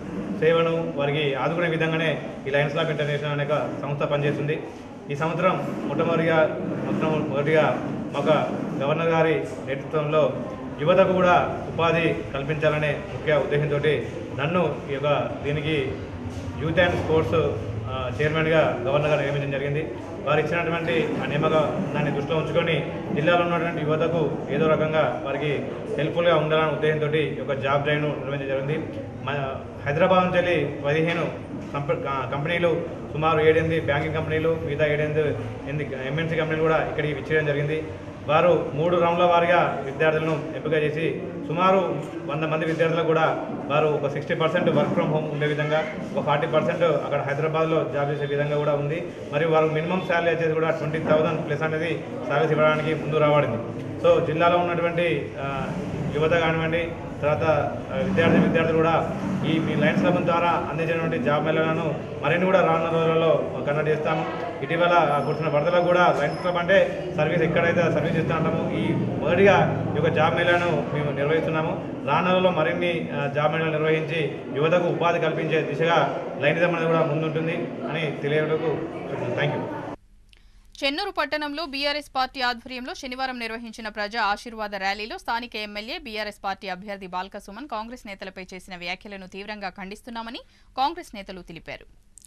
సేవను వారికి ఆదుకునే విధంగానే ఈ లయన్స్ క్లబ్ ఇంటర్నేషనల్ అనే ఒక సంస్థ పనిచేస్తుంది ఈ సంవత్సరం మొట్టమొదటిగా మొట్టమొదటిగా ఒక గవర్నర్ గారి నేతృత్వంలో యువతకు కూడా ఉపాధి కల్పించాలనే ముఖ్య ఉద్దేశంతో నన్ను ఈ యొక్క దీనికి యూత్ అండ్ స్పోర్ట్స్ ఆ, చైర్మన్గా గవర్నర్ గారు నియమించడం జరిగింది వారు ఇచ్చినటువంటి ఆ నియమక దాన్ని దృష్టిలో ఉంచుకొని జిల్లాలో ఉన్నటువంటి యువతకు ఏదో రకంగా వారికి హెల్ప్ఫుల్గా ఉండాలనే ఉద్దేశంతో ఈ యొక్క జాబ్ డ్రైవ్ను నిర్వహించడం జరిగింది మన హైదరాబాద్ నుంచి వెళ్ళి పదిహేను కంప- కా- కంపెనీలు సుమారు ఏడెనిమిది బ్యాంకింగ్ కంపెనీలు మిగతా ఏడెనిమిది ఎనిమిది ఎంఎన్సీ కంపెనీలు కూడా ఇక్కడికి విచ్చేయడం జరిగింది వారు మూడు రౌండ్ల వారిగా విద్యార్థులను ఎంపిక చేసి సుమారు వంద మంది విద్యార్థులకు కూడా వారు ఒక sixty percent work from home ఉండే విధంగా ఒక ఫార్టీ పర్సెంట్ అక్కడ హైదరాబాద్లో జాబ్ చేసే విధంగా కూడా ఉంది మరియు వారు మినిమం శాలరీ వచ్చేసి కూడా ట్వంటీ థౌసండ్ ప్లస్ అనేది సాగస్ ఇవ్వడానికి ముందు రాబడింది సో జిల్లాలో ఉన్నటువంటి ఆ, యువత కానివ్వండి తర్వాత ఆ, విద్యార్థి విద్యార్థులు కూడా ఈ మీ లైన్స్ క్లబ్ ద్వారా అందించినటువంటి జాబ్ మేళలను మరిన్ని కూడా రానున్న రోజులలో కండక్ట్ చేస్తాము ఇటీవల కూర్చున్న వరదలకు కూడా లైన్స్ క్లబ్ అంటే సర్వీస్ ఎక్కడైతే సర్వీస్ ఇస్తూ ఉంటామో ఈ మొదటిగా ఈ యొక్క జాబ్ మేళను మేము నిర్వహిస్తున్నాము రానున్న రోజుల్లో మరిన్ని ఆ, జాబ్ మేళలు నిర్వహించి యువతకు ఉపాధి కల్పించే దిశగా లైనిజం అనేది కూడా ముందుంటుంది అని తెలియటకు థ్యాంక్ యూ చెన్నూరు పట్టణంలో బీఆర్ఎస్ పార్టీ ఆధ్వర్యంలో శనివారం నిర్వహించిన ప్రజా ఆశీర్వాద ర్యాలీలో స్థానిక ఎమ్మెల్యే బీఆర్ఎస్ పార్టీ అభ్యర్థి బాల్క సుమన్ కాంగ్రెస్ నేతలపై చేసిన వ్యాఖ్యలను తీవ్రంగా ఖండిస్తున్నామని కాంగ్రెస్ నేతలు తెలిపారు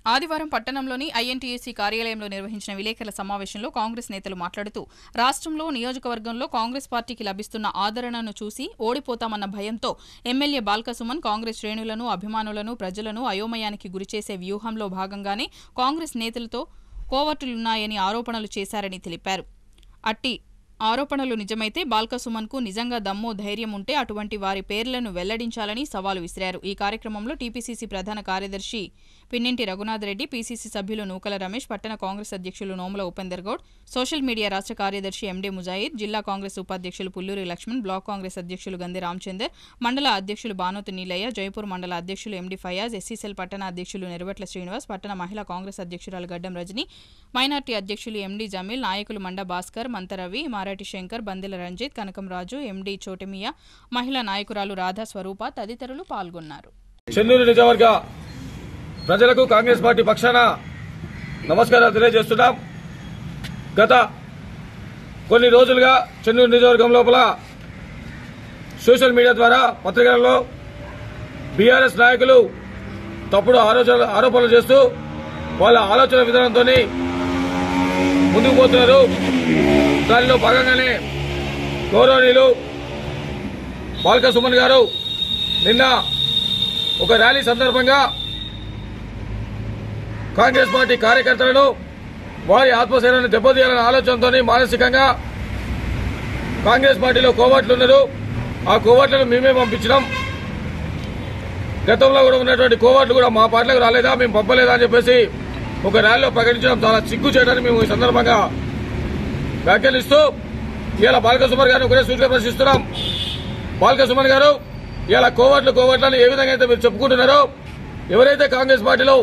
ఆదివారం పట్టణంలోని ఐఎన్టీయూసీ కార్యాలయంలో నిర్వహించిన విలేకరుల సమావేశంలో కాంగ్రెస్ నేతలు మాట్లాడుతూ రాష్ట్రంలో నియోజకవర్గంలో కాంగ్రెస్ పార్టీకి లభిస్తున్న ఆదరణను చూసి ఓడిపోతామన్న భయంతో ఎమ్మెల్యే బాల్కసుమన్ కాంగ్రెస్ శ్రేణులను అభిమానులను ప్రజలను అయోమయానికి గురిచేసే వ్యూహంలో భాగంగానే కాంగ్రెస్ నేతలతో కోవర్టులున్నాయని ఆరోపణలు చేశారని తెలిపారు అట్టి ఆరోపణలు నిజమైతే బాల్కసుమన్కు నిజంగా దమ్ము ధైర్యం ఉంటే అటువంటి వారి పేర్లను వెల్లడించాలని సవాలు విసిరారు ఈ కార్యక్రమంలో టీపీసీసీ ప్రధాన కార్యదర్శి పిన్నింటి రఘునాథ్ రెడ్డి పీసీసీ సభ్యులు నూకల రమేష్ పట్టణ కాంగ్రెస్ అధ్యక్షులు నోముల ఉపేందర్ గౌడ్ సోషల్ మీడియా రాష్ట్ర కార్యదర్శి ఎండే ముజాయిద్ జిల్లా కాంగ్రెస్ ఉపాధ్యక్షులు పుల్లూరి లక్ష్మణ్ బ్లాక్ కాంగ్రెస్ అధ్యక్షులు గంది రామచందర్ మండల అధ్యక్షులు బానోతు నీలయ్య జైపూర్ మండల అధ్యక్షులు ఎండి ఫయాజ్ ఎస్సీసెల్ పట్టణ అధ్యక్షులు నెరవట్ల శ్రీనివాస్ పట్టణ మహిళా కాంగ్రెస్ అధ్యక్షురాలు గడ్డం రజని మైనార్టీ అధ్యక్షులు ఎండి జమీల్ నాయకులు మండ భాస్కర్ మంతరవి మారాటి శంకర్ బందెల రంజిత్ కనకం రాజు ఎండి చోటమియా మహిళా నాయకురాలు రాధా స్వరూప తదితరులు పాల్గొన్నారు చెన్నూరు నిజవర్గ ప్రజలకు కాంగ్రెస్ పార్టీ పక్షాన నమస్కారాలు తెలియజేస్తున్నాం గత కొన్ని రోజులుగా చెన్నూరు నియోజకవర్గం లోపల సోషల్ మీడియా ద్వారా పత్రికలలో బీఆర్ఎస్ నాయకులు తప్పుడు ఆలోచన ఆరోపణలు చేస్తూ వాళ్ళ ఆలోచన విధానంతో ముందుకు పోతున్నారు దానిలో భాగంగానే గౌరవనీయులు బాల్క సుమన్ గారు నిన్న ఒక ర్యాలీ సందర్భంగా కాంగ్రెస్ పార్టీ కార్యకర్తలను వారి ఆత్మశైలిని దెబ్బతీయాలనే ఆలోచనతో మానసికంగా కాంగ్రెస్ పార్టీలో కోవట్లు ఉన్నారు ఆ కోవట్లను మేమే పంపించినాం గతంలో కూడా ఉన్నటువంటి కోవట్లు కూడా మా పార్టీలకు రాలేదా మేము పంపలేదా అని చెప్పేసి ఒక ర్యాలీలో ప్రకటించడం చాలా సిగ్గు చేయడానికి మేము ఈ సందర్భంగా వ్యాఖ్యానిస్తూ ఇవాళ బాలక సుమర్ గారిని ఒకటే సూటిగా ప్రశ్నిస్తున్నాం బాలక సుమన్ గారు ఇలా కోవట్లు కోవట్లని ఏ విధంగా అయితే మీరు చెప్పుకుంటున్నారో ఎవరైతే కాంగ్రెస్ పార్టీలో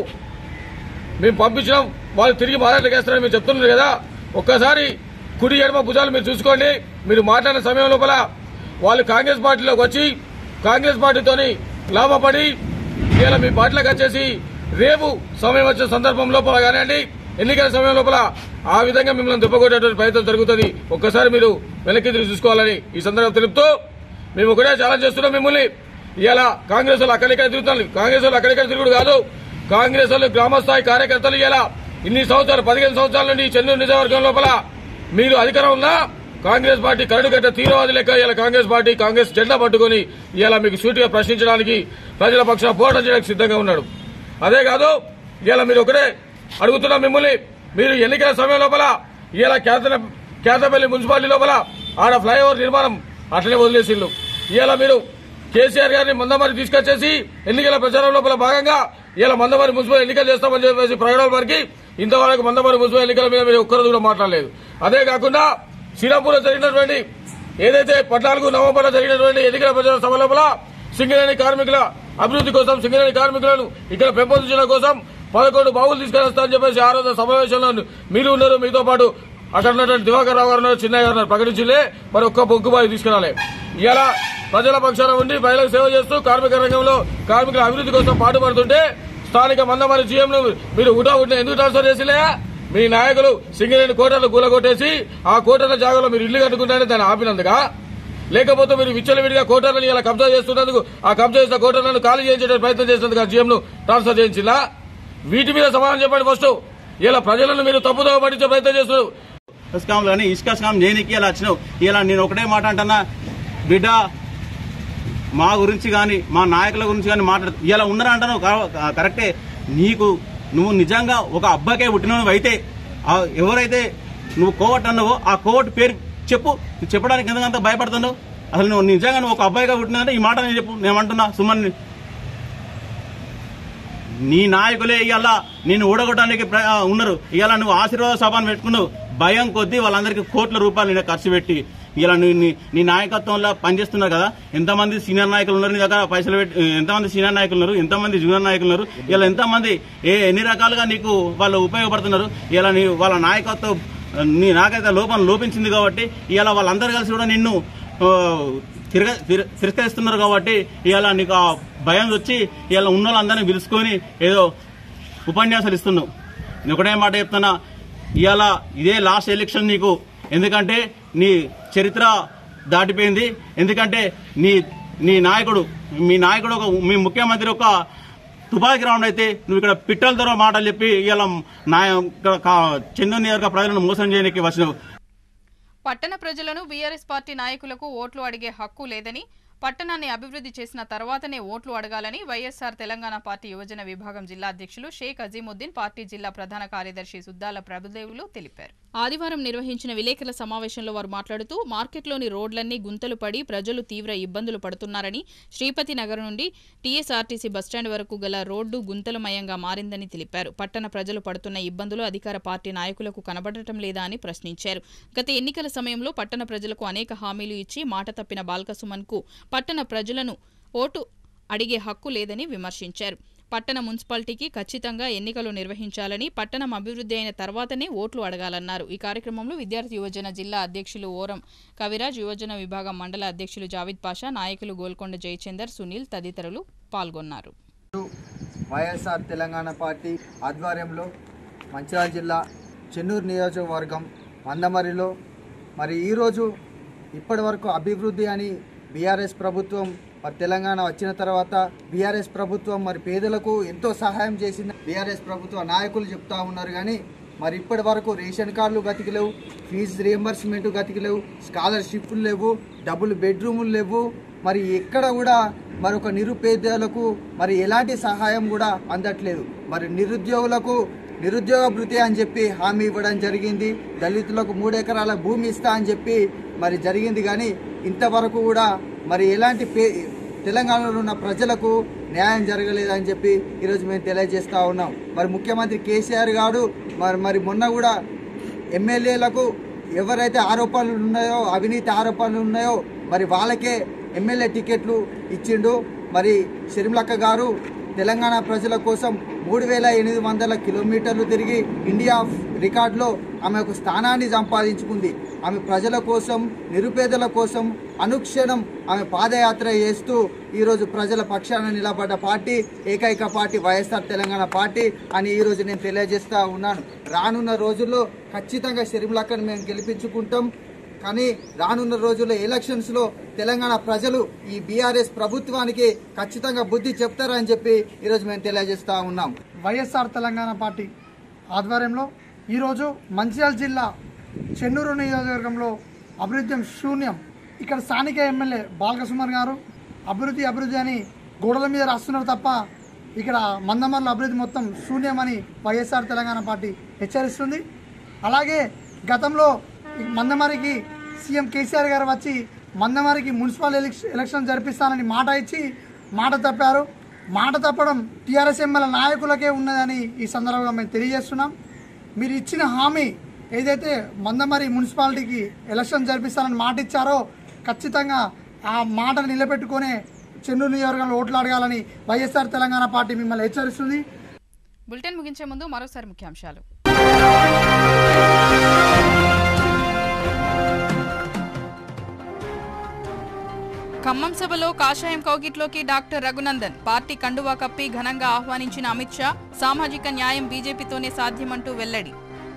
మేము పంపించినాం వాళ్ళు తిరిగి మారాటకు వేస్తారని మీరు చెప్తున్నారు కదా ఒక్కసారి కుడి ఎడమ భుజాలు మీరు చూసుకోండి మీరు మాట్లాడిన సమయం లోపల వాళ్ళు కాంగ్రెస్ పార్టీలోకి వచ్చి కాంగ్రెస్ పార్టీతోని లాభపడి ఇలా మీ పార్టీలోకి వచ్చేసి రేపు సమయం వచ్చే సందర్భం లోపల కానివ్వండి ఎన్నికల సమయం లోపల ఆ విధంగా మిమ్మల్ని దుబ్బకొట్టేటువంటి ప్రయత్నం జరుగుతుంది ఒక్కసారి మీరు వెనక్కి తిరిగి చూసుకోవాలని ఈ సందర్భం తెలుపుతూ మేము ఒకటే ఛాలెంజ్ చేస్తున్నాం మిమ్మల్ని ఇలా కాంగ్రెస్ వాళ్ళు అక్కడిక్కడ తిరుగుతున్నారు కాంగ్రెస్ వాళ్ళు అక్కడిక్కడ తిరుగుడు కాదు కాంగ్రెస్ వాళ్ళు గ్రామస్థాయి కార్యకర్తలు ఇలా ఇన్ని సంవత్సరాలు పదిహేను సంవత్సరాల నుండి ఈ చెన్నూరు నిజవర్గం లోపల మీరు అధికారం ఉన్నా కాంగ్రెస్ పార్టీ కరడుగట్ట తీవ్రవాది లెక్క ఇలా కాంగ్రెస్ పార్టీ కాంగ్రెస్ జెండా పట్టుకుని ఇలా మీకు సూటిగా ప్రశ్నించడానికి ప్రజల పక్షాన పోరాటం చేయడానికి సిద్ధంగా ఉన్నాడు అదే కాదు ఇలా మీరు ఒకటే అడుగుతున్నాం మిమ్మల్ని మీరు ఎన్నికల సమయం లోపల ఇలా కేతన కేతపల్లి మున్సిపాలిటీ లోపల ఆడ ఫ్లైఓవర్ నిర్మాణం అట్లనే వదిలేసిండ్రు ఇలా మీరు కేసీఆర్ గారిని మందమారి తీసుకొచ్చేసి ఎన్నికల ప్రచారం లోపల భాగంగా ఇలా మందమారి మున్సిపల్ ఎన్నికలు చేస్తామని చెప్పేసి ప్రకటన వారికి ఇంతవరకు మందమారి మున్సిపల్ ఎన్నికల మీద మీరు ఒక్కరోజు కూడా మాట్లాడలేదు అదే కాకుండా శ్రీరాంపూర్లో జరిగినటువంటి ఏదైతే పద్నాలుగు నవంబర్లో జరిగినటువంటి ఎన్నికల ప్రచార సభ లోపల సింగరేణి కార్మికుల అభివృద్ధి కోసం సింగరేణి కార్మికులను ఇక్కడ పెంపొందించడం కోసం పదకొండు బావులు తీసుకొస్తారని చెప్పేసి ఆ రోజు సమావేశంలో మీరు ఉన్నారు మీతో పాటు అక్కడ ఉన్నటువంటి దివాకర్ రావు గారు ఉన్నారు చిన్నయ్య గారు ఉన్నారు ప్రకటించలే మరి ఒక్క బొగ్గు బావి తీసుకురాలే ఇలా ప్రజల పక్షాన ఉండి ప్రజలకు సేవ చేస్తూ కార్మిక రంగంలో కార్మికుల అభివృద్ధి కోసం పాటుపడుతుంటే స్థానిక మందమారి జీఎంను మీరు ఉటా ఉంటే ఎందుకు ట్రాన్స్ఫర్ చేసిలే మీ నాయకులు సింగరేణి కోటర్లు కూలగొట్టేసి ఆ కోటర్ల జాగాలో మీరు ఇల్లు కట్టుకుంటే దాన్ని ఆపినందుగా లేకపోతే మీరు విచ్చలవిడిగా కోటర్లను ఇలా కబ్జా చేస్తున్నందుకు ఆ కబ్జా చేసిన కోటర్లను ఖాళీ చేయించే ప్రయత్నం చేసినందుకు ఆ జీఎంను ట్రాన్స్ఫర్ చేయించిలా వీటి మీద సమాధానం చెప్పండి ఫస్ట్ ఇలా ప్రజలను మీరు తప్పుదోవ పట్టించే ప్రయత్నం చేస్తున్నారు ఇసుకాంలు కానీ ఇసుక స్కామ్ చేయనికి ఇలా వచ్చినావు ఇలా నేను ఒకటే మాట అంటున్నా బిడ్డ మా గురించి కానీ మా నాయకుల గురించి కానీ మాట్లాడు ఇలా ఉన్నారా అంటాను కా- కరెక్టే నీకు నువ్వు నిజంగా ఒక అబ్బాయికే పుట్టినవు అయితే ఆ ఎవరైతే నువ్వు కోవట్ అన్నావో ఆ కోవట్ పేరు చెప్పు నువ్వు చెప్పడానికి ఎందుకంత భయపడుతున్నావు అసలు నువ్వు నిజంగా నువ్వు ఒక అబ్బాయిగా పుట్టినంటే ఈ మాట నేను చెప్పు నేను అంటున్నా సుమన్ నీ నాయకులే ఇవాళ నేను ఓడగొట్టడానికి ప్ర- ఆ, ఉన్నారు ఇవాళ నువ్వు ఆశీర్వాద సభను పెట్టుకున్నావు భయం కొద్దీ వాళ్ళందరికీ కోట్ల రూపాయలు నేను ఖర్చు పెట్టి ఇలా నీ నీ- నీ నాయకత్వంలో పనిచేస్తున్నారు కదా ఎంతమంది సీనియర్ నాయకులు ఉన్నారు నీ దగ్గర పైసలు పెట్టి ఎంతమంది సీనియర్ నాయకులు ఉన్నారు ఎంతమంది జూనియర్ నాయకులు ఉన్నారు ఇలా ఎంతమంది ఏ ఎన్ని రకాలుగా నీకు వాళ్ళు ఉపయోగపడుతున్నారు ఇలా నీ వాళ్ళ నాయకత్వం నీ నాకైతే లోపం లోపించింది కాబట్టి ఇలా వాళ్ళందరూ కలిసి కూడా నిన్ను ఆ, తిరగ తిర- తిరస్కరిస్తున్నారు కాబట్టి ఇవాళ నీకు ఆ భయం వచ్చి ఇవాళ ఉన్న వాళ్ళందరినీ పిలుచుకొని ఏదో ఉపన్యాసాలు ఇస్తున్నావు నేను ఒకటే మాట చెప్తున్నా ఇవాళ ఇదే లాస్ట్ ఎలక్షన్ నీకు ఎందుకంటే నీ చరిత్ర దాటిపోయింది ఎందుకంటే నీ నీ నాయకుడు మీ నాయకుడు ఒక మీ ముఖ్యమంత్రి ఒక తుపాకీ రౌండ్ అయితే నువ్వు ఇక్కడ పిట్టల దొర మాటలు చెప్పి ఇలా నా ఇక్కడ కా- చందు నియోజక ప్రజలను మోసం చేయడానికి వచ్చినావు పట్టణ ప్రజలను బీఆర్ఎస్ పార్టీ నాయకులకు ఓట్లు అడిగే హక్కు లేదని పట్టణాన్ని అభివృద్ధి చేసిన తర్వాతనే ఓట్లు అడగాలని వైఎస్ఆర్ తెలంగాణ పార్టీ యువజన విభాగం జిల్లా అధ్యక్షులు షేక్ అజీముద్దీన్ పార్టీ జిల్లా ప్రధాన కార్యదర్శి సుద్దాల ప్రభుదేవులు తెలిపారు ఆదివారం నిర్వహించిన విలేకరుల సమావేశంలో వారు మాట్లాడుతూ మార్కెట్లోని రోడ్లన్నీ గుంతలు పడి ప్రజలు తీవ్ర ఇబ్బందులు పడుతున్నారని శ్రీపతి నగర్ నుండి టీఎస్ఆర్టీసీ బస్టాండ్ వరకు గల రోడ్డు గుంతలమయంగా మారిందని తెలిపారు పట్టణ ప్రజలు పడుతున్న ఇబ్బందులు అధికార పార్టీ నాయకులకు కనబడటం లేదా అని ప్రశ్నించారు గత ఎన్నికల సమయంలో పట్టణ ప్రజలకు అనేక హామీలు ఇచ్చి మాట తప్పిన బాల్కసుమన్ కు పట్టణ ప్రజలను ఓటు అడిగే హక్కు లేదని విమర్శించారు పట్టణ మున్సిపాలిటీకి ఖచ్చితంగా ఎన్నికలు నిర్వహించాలని పట్టణం అభివృద్ధి అయిన తర్వాతనే ఓట్లు అడగాలన్నారు ఈ కార్యక్రమంలో విద్యార్థి యువజన జిల్లా అధ్యక్షులు ఓరం కవిరాజ్ యువజన విభాగం మండల అధ్యక్షులు జావిద్ పాషా నాయకులు గోల్కొండ జయచందర్ సునీల్ తదితరులు పాల్గొన్నారు వైఎస్ఆర్ తెలంగాణ పార్టీ ఆధ్వర్యంలో మంచిర్యాల జిల్లా చెన్నూరు నియోజకవర్గం మందమరిలో మరి ఈరోజు ఇప్పటి వరకు అభివృద్ధి అని బీఆర్ఎస్ ప్రభుత్వం మరి తెలంగాణ వచ్చిన తర్వాత బీఆర్ఎస్ ప్రభుత్వం మరి పేదలకు ఎంతో సహాయం చేసింది బీఆర్ఎస్ ప్రభుత్వ నాయకులు చెప్తా ఉన్నారు కానీ మరి ఇప్పటి వరకు రేషన్ కార్డులు గతికి లేవు ఫీజు రియంబర్స్మెంట్ గతికి లేవు స్కాలర్షిప్లు లేవు డబుల్ బెడ్రూములు లేవు మరి ఎక్కడ కూడా మరి ఒక నిరుపేదలకు మరి ఎలాంటి సహాయం కూడా అందట్లేదు మరి నిరుద్యోగులకు నిరుద్యోగ భృతి అని చెప్పి హామీ ఇవ్వడం జరిగింది దళితులకు మూడు ఎకరాల భూమి ఇస్తా అని చెప్పి మరి జరిగింది కానీ ఇంతవరకు కూడా మరి ఎలాంటి పే తెలంగాణలో ఉన్న ప్రజలకు న్యాయం జరగలేదని చెప్పి ఈరోజు మేము తెలియజేస్తా ఉన్నాం మరి ముఖ్యమంత్రి కేసీఆర్ గారు మరి మరి మొన్న కూడా ఎమ్మెల్యేలకు ఎవరైతే ఆరోపణలు ఉన్నాయో అవినీతి ఆరోపణలు ఉన్నాయో మరి వాళ్ళకే ఎమ్మెల్యే టికెట్లు ఇచ్చిండు మరి షర్మిలక్క గారు తెలంగాణ ప్రజల కోసం మూడు వేల ఎనిమిది వందల కిలోమీటర్లు తిరిగి ఇండియా రికార్డులో ఆమె ఒక స్థానాన్ని సంపాదించుకుంది ఆమె ప్రజల కోసం నిరుపేదల కోసం అనుక్షణం ఆమె పాదయాత్ర చేస్తూ ఈరోజు ప్రజల పక్షాన నిలబడ్డ పార్టీ ఏకైక పార్టీ వైఎస్ఆర్ తెలంగాణ పార్టీ అని ఈరోజు నేను తెలియజేస్తా ఉన్నాను రానున్న రోజుల్లో ఖచ్చితంగా షర్మిలక్కను మేము గెలిపించుకుంటాం కానీ రానున్న రోజుల్లో ఎలక్షన్స్ లో తెలంగాణ ప్రజలు ఈ బీఆర్ఎస్ ప్రభుత్వానికి ఖచ్చితంగా బుద్ధి చెప్తారని చెప్పి ఈరోజు మేము తెలియజేస్తా ఉన్నాం వైఎస్ఆర్ తెలంగాణ పార్టీ ఆధ్వర్యంలో ఈరోజు మంచిర్యాల జిల్లా చెన్నూరు నియోజకవర్గంలో అభివృద్ధి శూన్యం ఇక్కడ స్థానిక ఎమ్మెల్యే బాలకసుమర్ గారు అభివృద్ధి అభివృద్ధి అని గోడల మీద రాస్తున్నారు తప్ప ఇక్కడ మందమర్ల అభివృద్ధి మొత్తం శూన్యమని వైఎస్ఆర్ తెలంగాణ పార్టీ హెచ్చరిస్తుంది అలాగే గతంలో ఈ మందమరికి సీఎం కేసీఆర్ గారు వచ్చి మందమరికి మున్సిపల్ ఎలక్ష- ఎలక్షన్ జరిపిస్తానని మాట ఇచ్చి మాట తప్పారు మాట తప్పడం టీఆర్ఎస్ ఎమ్మెల్యే నాయకులకే ఉన్నదని ఈ సందర్భంగా మేము తెలియజేస్తున్నాం మీరు ఇచ్చిన హామీ ఏదైతే మందమరి మున్సిపాలిటీకి ఎలక్షన్ జరిపిస్తానని మాట ఇచ్చారో ఖచ్చితంగా ఆ మాట నిలబెట్టుకునే చెన్నూరు నియోజకవర్గంలో ఓట్లు అడగాలని వైఎస్ఆర్ తెలంగాణ పార్టీ మిమ్మల్ని హెచ్చరిస్తుంది బులెటిన్ ముగించే ముందు మరోసారి ముఖ్యాంశాలు ఖమ్మం సభలో కాషాయం కౌగిట్లోకి డాక్టర్ రఘునందన్ పార్టీ కండువా కప్పి ఘనంగా ఆహ్వానించిన అమిత్ షా సామాజిక న్యాయం బీజేపీతోనే సాధ్యమంటూ వెల్లడి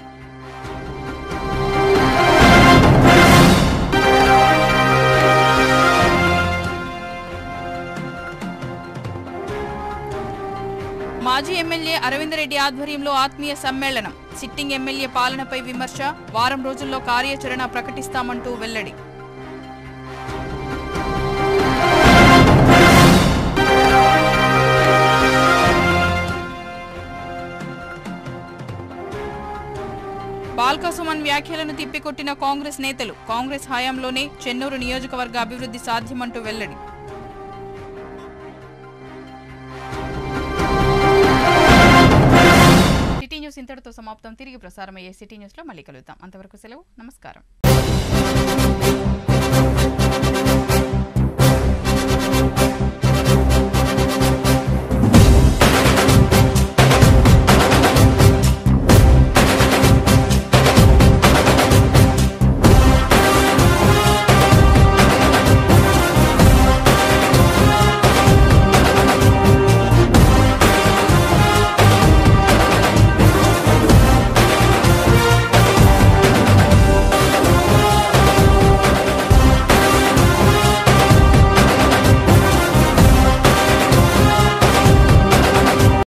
మాజీ ఎమ్మెల్యే అరవింద్ రెడ్డి ఆధ్వర్యంలో ఆత్మీయ సమ్మేళనం సిట్టింగ్ ఎమ్మెల్యే పాలనపై విమర్శ వారం రోజుల్లో కార్యాచరణ ప్రకటిస్తామంటూ వెల్లడి బాల్కసుమన్ వ్యాఖ్యలను తిప్పికొట్టిన కాంగ్రెస్ నేతలు కాంగ్రెస్ హయాంలోనే చెన్నూరు నియోజకవర్గ అభివృద్ధి సాధ్యమంటూ వెల్లడి సిటీ న్యూస్ ఇంతటితో సమాప్తం తిరిగి ప్రసారమయ్యే సిటీ న్యూస్లో మళ్ళీ కలుద్దాం అంతవరకు సెలవు నమస్కారం